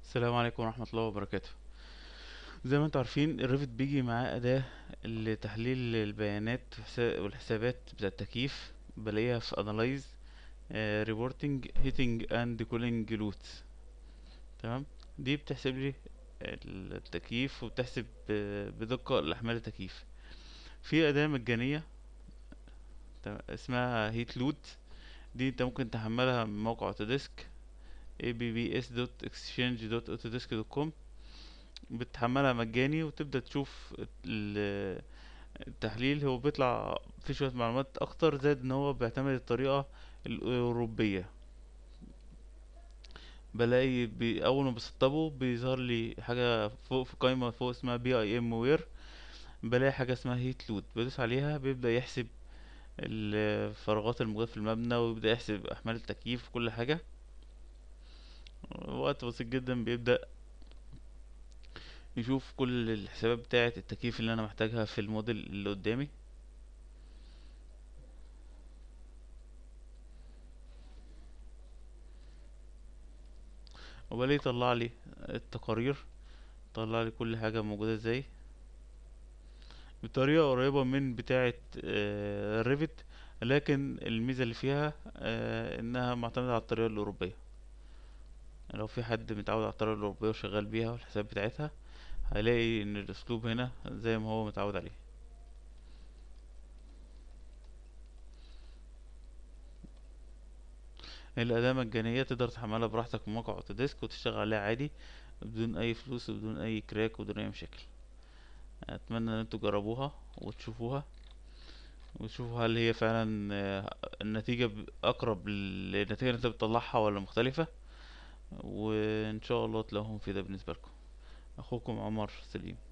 السلام عليكم ورحمة الله وبركاته زي ما انتم عارفين الريفت بيجي معاه أداة لتحليل البيانات والحسا- والحسابات بتاع التكييف بلاقيها في Analyze آه، Reporting Heating and Cooling Loads تمام دي بتحسب لي التكييف وبتحسب ب- بدقة الأحمال التكييف في أداة مجانية تمام، اسمها هيت لود دي انت ممكن تحملها من موقع اوتوديسك abbs.exchange.autodesk.com بتحملها مجاني وتبدأ تشوف ال- التحليل هو بيطلع فيه شوية معلومات أكتر زائد إن هو بيعتمد الطريقة الأوروبية بلاقي بي أول ما بسطبه بيظهر لي حاجة فوق في قائمة فوق اسمها بي اي ام وير بلاقي حاجة اسمها هيت لود بدوس عليها بيبدأ يحسب الفراغات الموجودة في المبنى ويبدأ يحسب أحمال التكييف وكل حاجة وقت بسيط جدا بيبدأ يشوف كل الحسابات بتاعة التكييف اللي أنا محتاجها في الموديل اللي قدامي وبلاقي يطلع لي التقارير طلع لي كل حاجة موجودة ازاي بطريقة قريبة من بتاعة الريفت لكن الميزة اللي فيها آه، انها معتمدة على الطريقة الأوروبية لو في حد متعود على الطريقة الأوروبية وشغال بيها والحساب بتاعتها هيلاقي ان الأسلوب هنا زي ما هو متعود عليه الأداة مجانية تقدر تحملها براحتك من موقع اوتوديسك وتشتغل عليها عادي بدون أي فلوس وبدون أي كراك وبدون أي مشاكل أتمنى إن انتوا تجربوها وتشوفوها وتشوفوا هل هي فعلا آه، النتيجة ب- أقرب للنتيجة اللي انت بتطلعها ولا مختلفة وإن شاء الله تلاقوها مفيدة بالنسبة لكم أخوكم عمر سليم